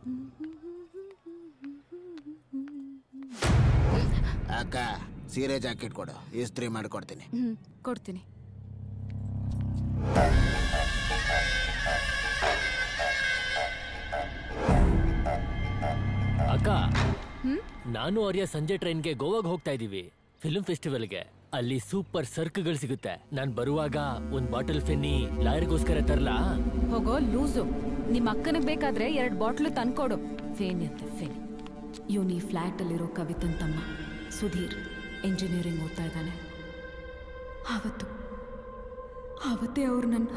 ಅಕ್ಕ ಸೀರೆ ಜಾಕೆಟ್ ಕೊಡು ಇಸ್ತ್ರಿ ಮಾಡ್ಕೊಡ್ತೀನಿ ಹ್ಮ್ ಕೊಡ್ತೀನಿ ಅಕ್ಕ ನಾನು ಆರ್ಯ ಸಂಜೆ ಟ್ರೈನ್ಗೆ ಗೋವಾಗ್ ಹೋಗ್ತಾ ಇದೀವಿ ಫಿಲ್ಮ್ ಫೆಸ್ಟಿವಲ್ಗೆ ಅಲ್ಲಿ ಸೂಪರ್ ಸರ್ಕ್ಗಳು ಸಿಗುತ್ತೆ ನಾನ್ ಬರುವಾಗ ಒಂದ್ ಬಾಟಲ್ ಫೆನ್ನಿ ಲಾಯರ್ಗೋಸ್ಕರ ತರ್ಲಾ ಹೋಗೋ ಲೂಸು ನಿಮ್ಮ ಅಕ್ಕನಿಗೆ ಬೇಕಾದ್ರೆ ಎರಡು ಬಾಟ್ಲು ತಂದ್ಕೊಡು ಫೇನಿ ಅಂತ ಫೇನಿ ಇವನು ಈ ಫ್ಲ್ಯಾಟಲ್ಲಿರೋ ಕವಿತನ್ ತಮ್ಮ ಸುಧೀರ್ ಇಂಜಿನಿಯರಿಂಗ್ ಓದ್ತಾ ಇದ್ದಾನೆ ಆವತ್ತು ಆವತ್ತೇ ಅವ್ರು ನನ್ನ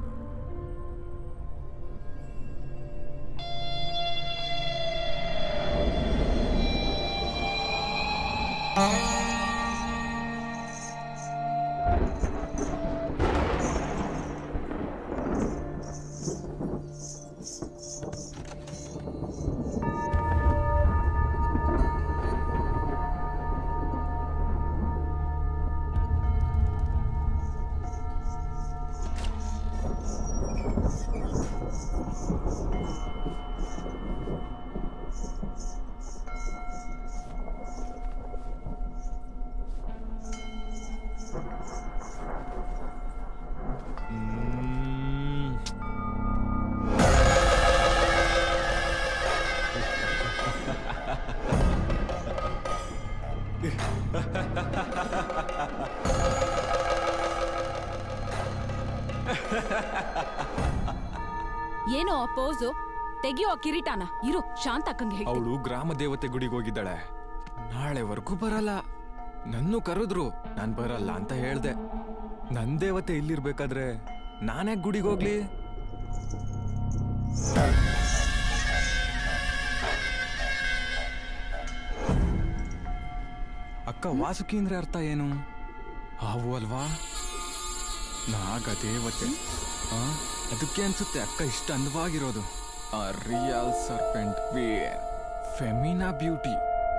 ಏನೋ ಆ ಪೋಸು ತೆಗಿಯೋ ಆ ಕಿರೀಟನ ಇರು ಶಾಂತ ಅಕ್ಕಂಗೆ ಹೇಳ್ತೀನಿ ಅವಳು ಗ್ರಾಮ ದೇವತೆ ಗುಡಿಗೆ ಹೋಗಿದ್ದಾಳೆ ನಾಳೆವರೆಗೂ ಬರಲ್ಲ ನನ್ನೂ ಕರೆದ್ರು ನಾನ್ ಬರಲ್ಲ ಅಂತ ಹೇಳ್ದೆ ನನ್ ದೇವತೆ ಇಲ್ಲಿರ್ಬೇಕಾದ್ರೆ ನಾನೇ ಗುಡಿಗೆ ಹೋಗ್ಲಿ ಅಕ್ಕ ವಾಸುಕಿ ಅಂದ್ರೆ ಅರ್ಥ ಏನು ಹಾವು ಅಲ್ವಾ ನಾಗ ದೇವತೆ ಆ, ಅದಕ್ಕೆ ಅನ್ಸುತ್ತೆ ಅಕ್ಕ ಇಷ್ಟ ಅಂದವಾಗಿರೋದು real serpent where Femina beauty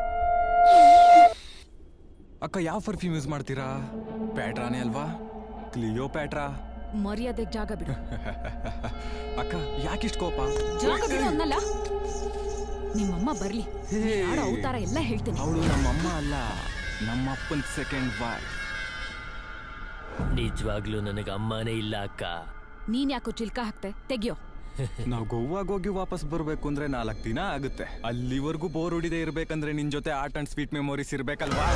ಅಕ್ಕ ಯಾವ ಪರ್ಫ್ಯೂಮ್ ಯೂಸ್ ಮಾಡ್ತೀರಾ ಪ್ಯಾಟ್ರಾನೇ ಅಲ್ವಾ ಕ್ಲಿಯೋ ಪ್ಯಾಟ್ರಾ ಮರ್ಯಾದೆಗೆ ಜಾಗ ಬಿಡು ಅಕ್ಕ ಯಾಕಿಷ್ಟು ಕೋಪ ಜಾಗ ಬಿಡು ಅನ್ನಲ್ಲ ನಿಮ್ಮಮ್ಮ ಬರ್ಲಿ ಆಡೋ ಅವತಾರ ಎಲ್ಲ ಹೇಳ್ತೀನಿ ಅವಳು ನಮ್ಮಮ್ಮ ಅಲ್ಲ ನಮ್ಮಪ್ಪನ ಸೆಕೆಂಡ್ ಬಾಯ್ ನಿಜವಾಗ್ಲೂ ನನಗೆ ಅಮ್ಮನೇ ಇಲ್ಲ ಅಕ್ಕ ನೀನ್ ಯಾಕೋ ಚಿಲ್ಕ ಹಾಕ್ತೆ ತೆಗಿಯೋ ನಾವು ಗೋವಾಗ್ ಹೋಗಿ ವಾಪಸ್ ಬರ್ಬೇಕು ಅಂದ್ರೆ ನಾಲ್ಕು ದಿನ ಆಗುತ್ತೆ ಅಲ್ಲಿವರೆಗೂ ಬೋರ್ ಹೊಡಿದೆ ಇರ್ಬೇಕಂದ್ರೆ ನಿನ್ ಜೊತೆ ಆರ್ಟ್ ಅಂಡ್ ಸ್ವೀಟ್ ಮೆಮೊರೀಸ್ ಇರ್ಬೇಕಲ್ವಾ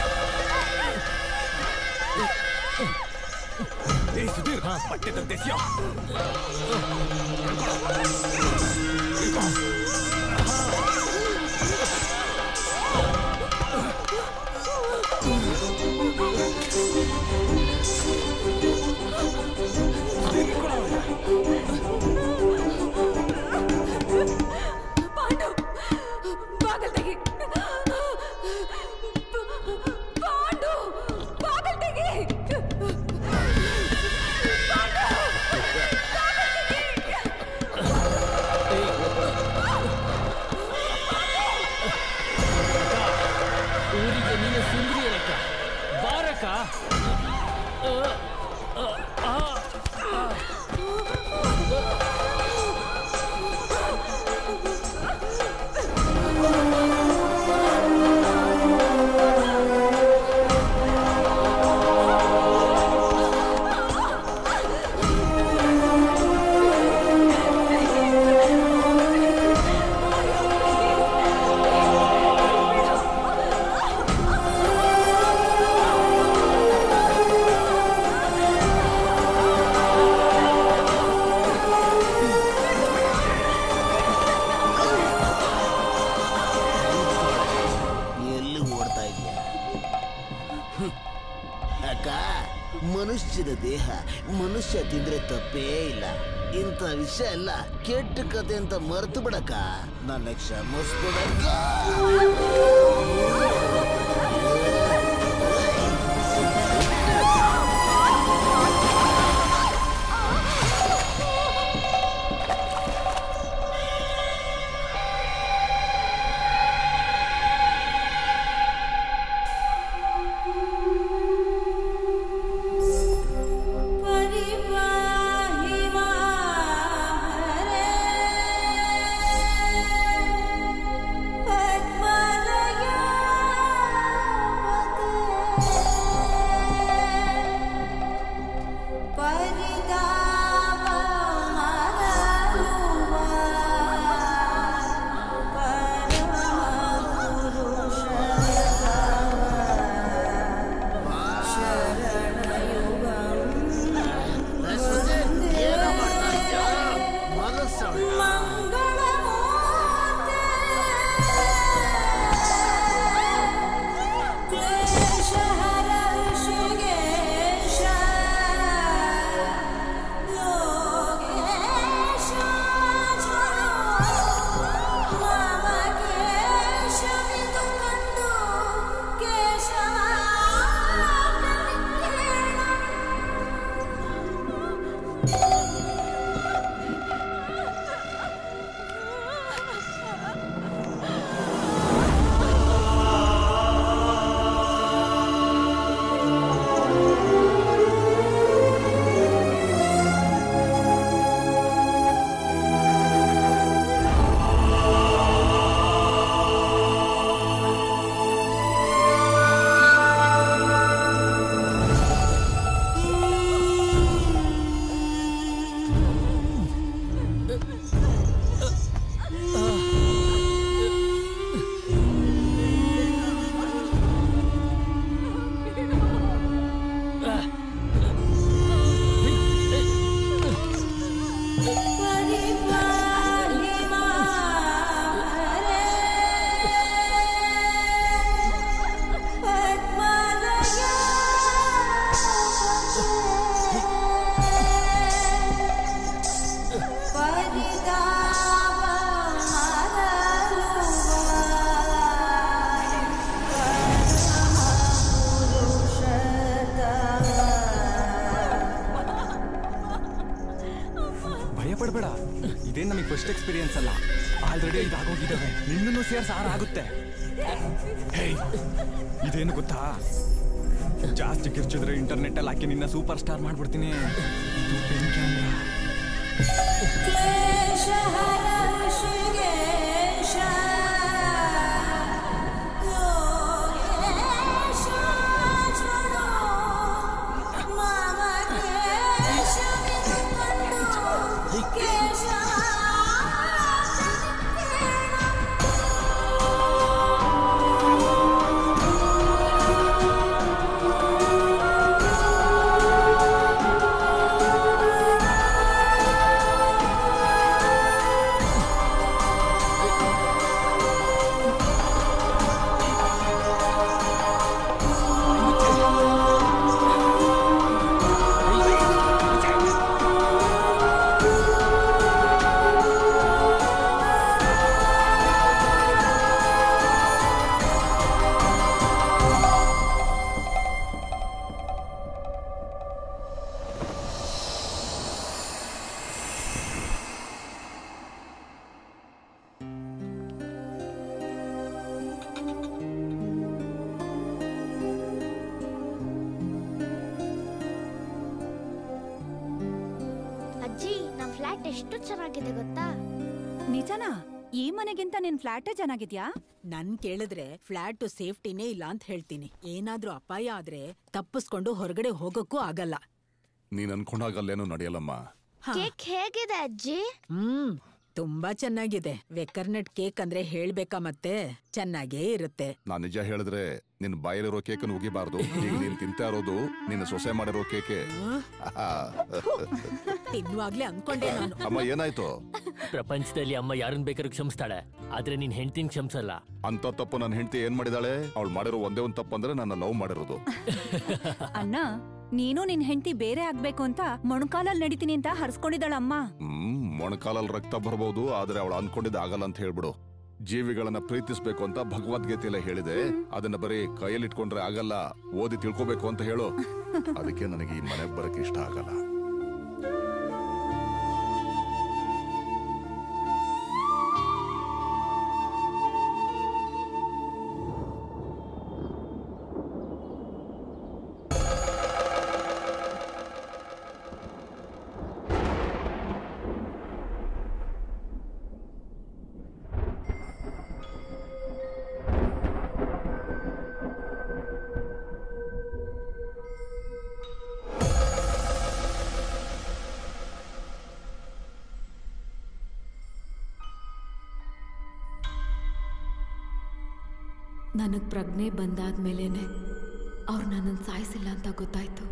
ಏ ಸುಧೀರ್ ಬಟ್ಟೆ ತಂದೆಸ್ಯೋ ಪಾಂಡು ಬಾಗಲ್ ತೆಗಿ ಪಾಂಡು ಬಾಗಲ್ ತೆಗಿ ಊರಿಗೆ ನೀನು ಸುಂದರಿಯರಕ್ಕ ಬಾರಕ್ಕ ಎಲ್ಲಿ ಓಡ್ತಾ ಇದೆಯಾ ಅಕ್ಕ ಮನುಷ್ಯನ ದೇಹ ಮನುಷ್ಯ ತಿಂದ್ರೆ ತಪ್ಪೇ ಇಲ್ಲ ಇಂಥ ವಿಷಯ ಎಲ್ಲ ಕೆಟ್ಟ ಕತೆ ಅಂತ ಮರ್ತು ಬಿಡಕ್ಕ ನನ್ನ ಕ್ಷಮಿಸ್ಬಿಡಕ್ಕ ಪರಿವಾಹಿಮಾ ಹರೇ ಫಸ್ಟ್ ಎಕ್ಸ್ಪೀರಿಯನ್ಸ್ ಅಲ್ಲ ಆಲ್ರೆಡಿ ಇದಾಗೋಗಿದ್ದಾವೆ ನಿನ್ನನ್ನು ಸೇರ್ಸ ಆಗುತ್ತೆ ಹೇಯ್ ಇದೇನು ಗೊತ್ತಾ ಜಾಸ್ತಿ ಕಿರ್ಚಿದ್ರೆ ಇಂಟರ್ನೆಟ್ ಅಲ್ಲಿ ಹಾಕಿ ನಿನ್ನ ಸೂಪರ್ ಸ್ಟಾರ್ ಮಾಡ್ಬಿಡ್ತೀನಿ ಇದು ಪೆನ್ ಕ್ಯಾಮ್ರಾ ಅಜ್ಜಿ ನಮ್ ಫ್ಲಾಟ್ ಎಷ್ಟು ಚೆನ್ನಾಗಿದೆ ಗೊತ್ತಾ ನಿಜನಾ ಈ ಮನೆಗಿಂತ ನಿನ್ ಫ್ಲಾಟೇ ಚೆನ್ನಾಗಿದ್ಯಾ ನನ್ ಕೇಳಿದ್ರೆ ಫ್ಲಾಟ್ ಸೇಫ್ಟಿನೇ ಇಲ್ಲ ಅಂತ ಹೇಳ್ತೀನಿ ಏನಾದ್ರೂ ಅಪಾಯ ಆದ್ರೆ ತಪ್ಪಿಸ್ಕೊಂಡು ಹೊರಗಡೆ ಹೋಗಕ್ಕೂ ಆಗಲ್ಲ ನೀನ್ ಅನ್ಕೊಂಡಾಗಲ್ಲೇನು ನಡೆಯಲ್ಲಮ್ಮ ಕೇಕ್ ಹೇಗಿದೆ ಅಜ್ಜಿ ಹ್ಮ್ ತುಂಬಾ ಚೆನ್ನಾಗಿದೆ ವೆಕರ್ನೆಟ್ ಕೇಕ್ ಅಂದ್ರೆ ಹೇಳ್ಬೇಕಾ ಮತ್ತೆ ಚೆನ್ನಾಗೇ ಇರುತ್ತೆ ನಾನ್ ನಿಜ ಹೇಳಿದ್ರೆ ನಿನ್ ಬಾಯಲ್ಲಿರೋ ಕೇಕನ್ನು ಉಗಿಬಾರ್ದು ಈಗ ನೀನ್ ತಿಂತಾ ಇರೋದು ನಿನ್ನ ಸೊಸೆ ಮಾಡಿರೋ ಕೇಕೆ ತಿನ್ನುವಾಗ್ಲೇ ಅನ್ಕೊಂಡೆ ನಾನು ಅಮ್ಮ ಏನಾಯ್ತು ಪ್ರಪಂಚದಲ್ಲಿ ಅಮ್ಮ ಯಾರನ್ನ ಬೇಕಾದ್ರೂ ಕ್ಷಮಿಸ್ತಾಳೆ ಆದ್ರೆ ನೀನ್ ಹೆಂಡ್ತಿನ್ ಕ್ಷಮಿಸಲ್ಲ ಅಂತ ತಪ್ಪು ನನ್ನ ಹೆಂಡತಿ ಏನ್ ಮಾಡಿದಾಳೆ ಅವಳು ಮಾಡಿರೋ ಒಂದೇ ಒಂದ್ ತಪ್ಪು ಅಂದ್ರೆ ನನ್ನ ಲವ್ ಮಾಡಿರೋದು ಅಣ್ಣ ನೀನು ನಿನ್ ಹೆಂಡತಿ ಬೇರೆ ಆಗ್ಬೇಕು ಅಂತ ಮೊಣಕಾಲಲ್ಲಿ ನಡಿತೀನಿ ಅಂತ ಹರ್ಸ್ಕೊಂಡಿದ್ದಾಳಮ್ಮ ಹ್ಮ್ ಮೊಣಕಾಲಲ್ಲಿ ರಕ್ತ ಬರ್ಬೋದು ಆದ್ರೆ ಅವಳು ಅನ್ಕೊಂಡಿದ್ದ ಆಗಲ್ಲ ಅಂತ ಹೇಳ್ಬಿಡು ಜೀವಿಗಳನ್ನ ಪ್ರೀತಿಸ್ಬೇಕು ಅಂತ ಭಗವದ್ಗೀತೆಯಲ್ಲ ಹೇಳಿದೆ ಅದನ್ನ ಬರೀ ಕೈಯಲ್ಲಿ ಇಟ್ಕೊಂಡ್ರೆ ಆಗಲ್ಲ ಓದಿ ತಿಳ್ಕೊಬೇಕು ಅಂತ ಹೇಳು ಅದಕ್ಕೆ ನನಗೆ ಈ ಮನೆಗೆ ಬರಕ್ಕೆ ಇಷ್ಟ ಆಗಲ್ಲ ನನಗೆ ಪ್ರಜ್ಞೆ ಬಂದಾದ್ಮೇಲೇನೆ ಅವ್ರು ನನ್ನನ್ನು ಸಾಯಿಸಿಲ್ಲ ಅಂತ ಗೊತ್ತಾಯ್ತು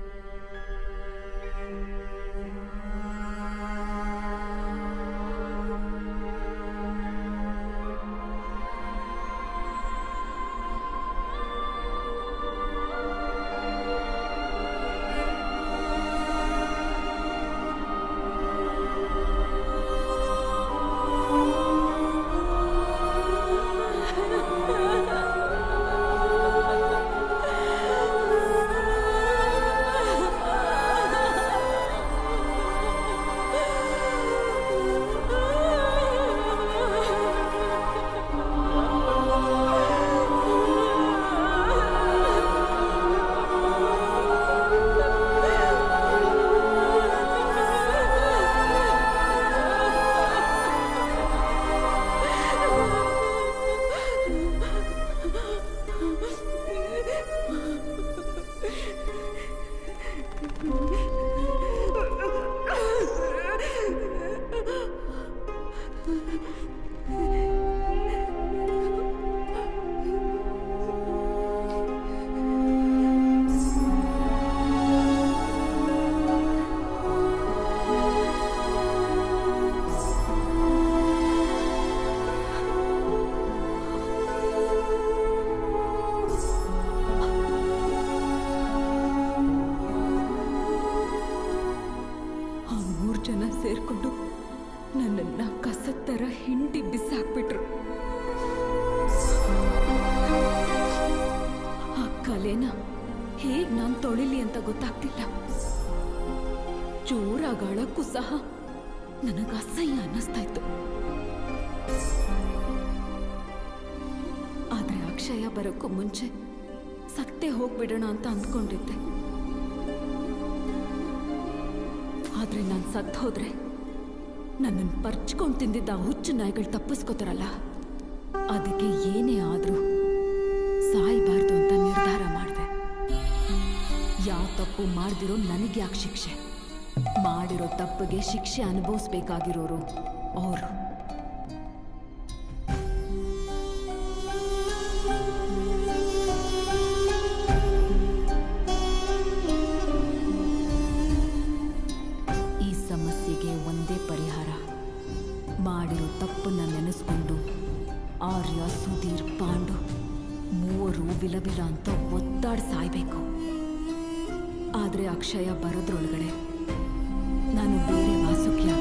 ಆ ಮೂರು ಜನ ಸೇರ್ಕೊಂಡು ನನ್ನನ್ನ ಕಸದ ಥರ ಹಿಂಡಿ ಬಿಸಾಕ್ಬಿಟ್ರು ಆ ಕಲೆನ ಹೇಗ್ ನಾನ್ ತೊಳಿಲಿ ಅಂತ ಗೊತ್ತಾಗ್ತಿಲ್ಲ ಜೋರಾಗ ಅಳಕ್ಕೂ ಸಹ ನನಗೆ ಅಸಹ್ಯ ಅನ್ನಿಸ್ತಾ ಇತ್ತು ಆದ್ರೆ ಅಕ್ಷಯ ಬರೋಕ್ಕೂ ಮುಂಚೆ ಸತ್ತೇ ಹೋಗ್ಬಿಡೋಣ ಅಂತ ಅಂದ್ಕೊಂಡಿದ್ದೆ ಆದ್ರೆ ನಾನು ಸತ್ ಹೋದ್ರೆ ನನ್ನನ್ನು ಪರ್ಚ್ಕೊಂಡು ತಿಂದಿದ್ದ ಆ ಹುಚ್ಚು ನಾಯಿಗಳು ತಪ್ಪಿಸ್ಕೋತಾರಲ್ಲ ಅದಕ್ಕೆ ಏನೇ ಆದ್ರೂ ಸಾಯ್ಬಾರ್ದು ಅಂತ ನಿರ್ಧಾರ ಮಾಡಿದೆ ಯಾವ ತಪ್ಪು ಮಾಡ್ದಿರೋ ನನಗೆ ಯಾಕೆ ಶಿಕ್ಷೆ ಮಾಡಿರೋ ತಪ್ಪಿಗೆ ಶಿಕ್ಷೆ ಅನುಭವಿಸ್ಬೇಕಾಗಿರೋರು ಅವರು ಈ ಸಮಸ್ಯೆಗೆ ಒಂದೇ ಪರಿಹಾರ ಮಾಡಿರೋ ತಪ್ಪನ್ನ ನೆನೆಸ್ಕೊಂಡು ಆರ್ಯ ಸುಧೀರ್ ಪಾಂಡು ಮೂವರು ವಿಲವಿಲ ಅಂತ ಒತ್ತಾಡ್ ಸಾಯ್ಬೇಕು ಆದ್ರೆ ಅಕ್ಷಯ ಬರೋದ್ರೊಳಗಡೆ ನಾನು ಬೇರೆ ವಾಸುಕಿ